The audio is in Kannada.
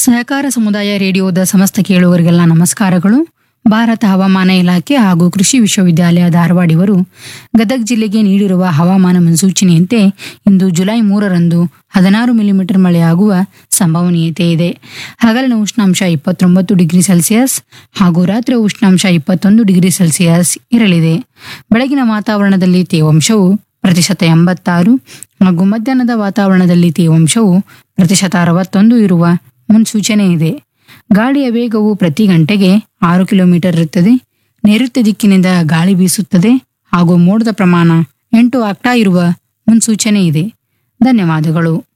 ಸಹಕಾರ ಸಮುದಾಯ ರೇಡಿಯೋದ ಸಮಸ್ತ ಕೇಳುಗರಿಗೆಲ್ಲ ನಮಸ್ಕಾರಗಳು ಭಾರತ ಹವಾಮಾನ ಇಲಾಖೆ ಹಾಗೂ ಕೃಷಿ ವಿಶ್ವವಿದ್ಯಾಲಯ ಧಾರವಾಡ ಇವರು ಗದಗ ಜಿಲ್ಲೆಗೆ ನೀಡಿರುವ ಹವಾಮಾನ ಮುನ್ಸೂಚನೆಯಂತೆ ಇಂದು ಜುಲೈ ಮೂರರಂದು ಹದಿನಾರು ಮಿಲಿಮೀಟರ್ ಮಳೆಯಾಗುವ ಸಂಭವನೀಯತೆ ಇದೆ ಹಗಲಿನ ಉಷ್ಣಾಂಶ ಇಪ್ಪತ್ತೊಂಬತ್ತು ಡಿಗ್ರಿ ಸೆಲ್ಸಿಯಸ್ ಹಾಗೂ ರಾತ್ರಿ ಉಷ್ಣಾಂಶ ಇಪ್ಪತ್ತೊಂದು ಡಿಗ್ರಿ ಸೆಲ್ಸಿಯಸ್ ಇರಲಿದೆ ಬೆಳಗಿನ ವಾತಾವರಣದಲ್ಲಿ ತೇವಾಂಶವು ಪ್ರತಿಶತ ಎಂಬತ್ತಾರು ಹಾಗೂ ಮಧ್ಯಾಹ್ನದ ವಾತಾವರಣದಲ್ಲಿ ತೇವಾಂಶವು ಪ್ರತಿಶತ ಅರವತ್ತೊಂದು ಇರುವ ಮುನ್ಸೂಚನೆ ಇದೆ ಗಾಳಿಯ ವೇಗವು ಪ್ರತಿ ಗಂಟೆಗೆ ಆರು ಕಿಲೋಮೀಟರ್ ಇರುತ್ತದೆ ನೈಋತ್ಯ ದಿಕ್ಕಿನಿಂದ ಗಾಳಿ ಬೀಸುತ್ತದೆ ಹಾಗೂ ಮೋಡದ ಪ್ರಮಾಣ ಎಂಟು ಆಕ್ಟಾ ಇರುವ ಮುನ್ಸೂಚನೆ ಇದೆ ಧನ್ಯವಾದಗಳು